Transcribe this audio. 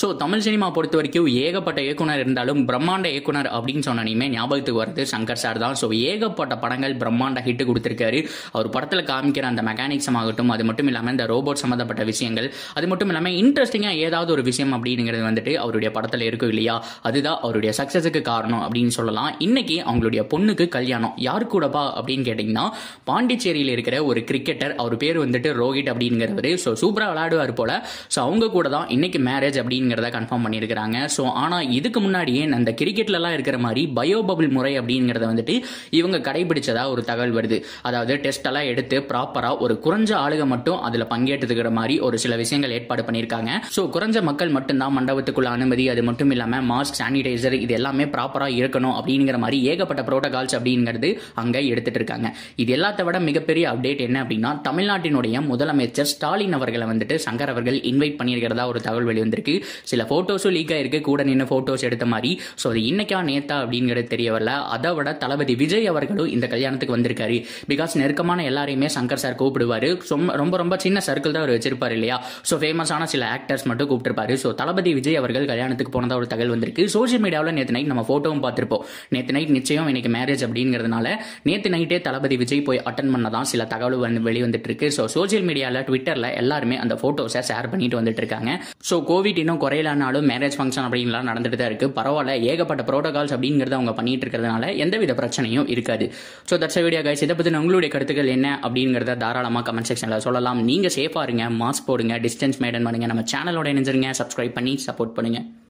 so Tamil cinema பொறுத்த வரைக்கும் ஏகப்பட்ட இயக்குனர் இருந்தாலும் பிரம்மாண்ட இயக்குனர் அப்படின்னு சொன்னனையுமே ஞாபகத்துக்கு வருது சங்கர் சார் தான் ஸோ ஏகப்பட்ட படங்கள் பிரம்மாண்ட ஹிட் கொடுத்துருக்காரு அவர் படத்தில் காமிக்கிற அந்த மெக்கானிக்ஸம் ஆகட்டும் அது மட்டும் இல்லாமல் இந்த ரோபோட் சம்மந்தப்பட்ட விஷயங்கள் அது மட்டும் இல்லாமல் இன்ட்ரெஸ்டிங்காக ஏதாவது ஒரு விஷயம் அப்படிங்கிறது வந்துட்டு அவருடைய படத்தில் இருக்கும் இல்லையா அதுதான் அவருடைய சக்ஸஸுக்கு காரணம் அப்படின்னு சொல்லலாம் இன்னைக்கு அவங்களுடைய பொண்ணுக்கு கல்யாணம் யாரு கூடப்பா அப்படின்னு கேட்டிங்கன்னா பாண்டிச்சேரியில் இருக்கிற ஒரு கிரிக்கெட்டர் அவர் பேர் வந்துட்டு ரோஹித் அப்படிங்கிறவர் ஸோ சூப்பராக விளையாடுவார் போல ஸோ அவங்க கூட தான் இன்னைக்கு மேரேஜ் அப்படிங்கிறத கன்ஃபார்ம் பண்ணியிருக்கிறாங்க ஸோ ஆனால் இதுக்கு முன்னாடியே அந்த கிரிக்கெட்லலாம் இருக்கிற மாதிரி பயோ பபிள் முறை அப்படிங்கிறத வந்துட்டு இவங்க கடைபிடிச்சதா ஒரு தகவல் வருது அதாவது டெஸ்ட் எல்லாம் எடுத்து ப்ராப்பராக ஒரு குறைஞ்ச ஆளுக மட்டும் அதில் பங்கேற்றுக்கிற மாதிரி ஒரு சில விஷயங்கள் ஏற்பாடு பண்ணியிருக்காங்க ஸோ குறைஞ்ச மக்கள் மட்டும்தான் மண்டபத்துக்குள்ள அனுமதி அது மட்டும் இல்லாமல் மாஸ்க் சானிடைசர் இது எல்லாமே ப்ராப்பராக இருக்கணும் அப்படிங்கிற மாதிரி ஏகப்பட்ட ப்ரோட்டோகால்ஸ் அப்படிங்கிறது அங்கே எடுத்துட்டு இருக்காங்க இது எல்லாத்த விட மிகப்பெரிய அப்டேட் என்ன அப்படின்னா தமிழ்நாட்டினுடைய முதலமைச்சர் ஸ்டாலின் அவர்களை வந்துட்டு சங்கர் அவர்கள் இன்வைட் பண்ணியிருக்கிறதா ஒரு தகவல் வெளிவந்திருக்கு சில போட்டோஸும் லீக் ஆயிருக்கு கூட நின்று போட்டோஸ் எடுத்த மாதிரி ஸோ அது இன்னைக்கா நேத்தா அப்படிங்கிறது தெரிய வரல அதை விட தளபதி விஜய் அவர்களும் இந்த கல்யாணத்துக்கு வந்திருக்காரு பிகாஸ் நெருக்கமான எல்லாரையுமே சங்கர் சார் கூப்பிடுவாரு சொம்ம- ரொம்ப ரொம்ப சின்ன சர்க்கிள் தான் அவர் வச்சிருப்பாரு இல்லையா ஸோ ஃபேமஸான சில ஆக்டர்ஸ் மட்டும் கூப்பிட்டுருப்பாரு ஸோ தளபதி விஜய் அவர்கள் கல்யாணத்துக்கு போனதா ஒரு தகவல் வந்திருக்கு சோஷியல் மீடியாவில் நேற்று நைட் நம்ம ஃபோட்டோவும் பார்த்திருப்போம் நேற்று நைட் நிச்சயம் இன்னைக்கு மேரேஜ் அப்படிங்கிறதுனால நேற்று நைட்டே தளபதி விஜய் போய் அட்டன் பண்ணதான் சில தகவல் வந்து வெளிவந்துட்டு இருக்கு ஸோ சோஷியல் மீடியாவில் ட்விட்டரில் எல்லாருமே அந்த ஃபோட்டோஸை ஷேர் பண்ணிட்டு வந்துட்டு இருக்காங்க ஸோ கோவிட் இன்னும் குறையலனாலும் மேரேஜ் ஃபங்க்ஷன் அப்படின்லாம் நடந்துட்டு தான் இருக்கு பரவாயில்ல ஏகப்பட்ட ப்ரோட்டோகால்ஸ் அப்படிங்கிறத அவங்க பண்ணிட்டு இருக்கிறதுனால எந்தவித பிரச்சனையும் இருக்காது ஸோ தட்ஸ் வீடியோ கைஸ் இதை பற்றி உங்களுடைய கருத்துக்கள் என்ன அப்படிங்கிறத தாராளமாக கமெண்ட் செக்ஷனில் சொல்லலாம் நீங்கள் சேஃபாக இருங்க மாஸ்க் போடுங்க டிஸ்டன்ஸ் மெயின்டைன் பண்ணுங்க நம்ம சேனலோட இணைஞ்சிருங்க சப்ஸ்கிரைப் பண்ணி சப்போர்ட் பண்ணுங்க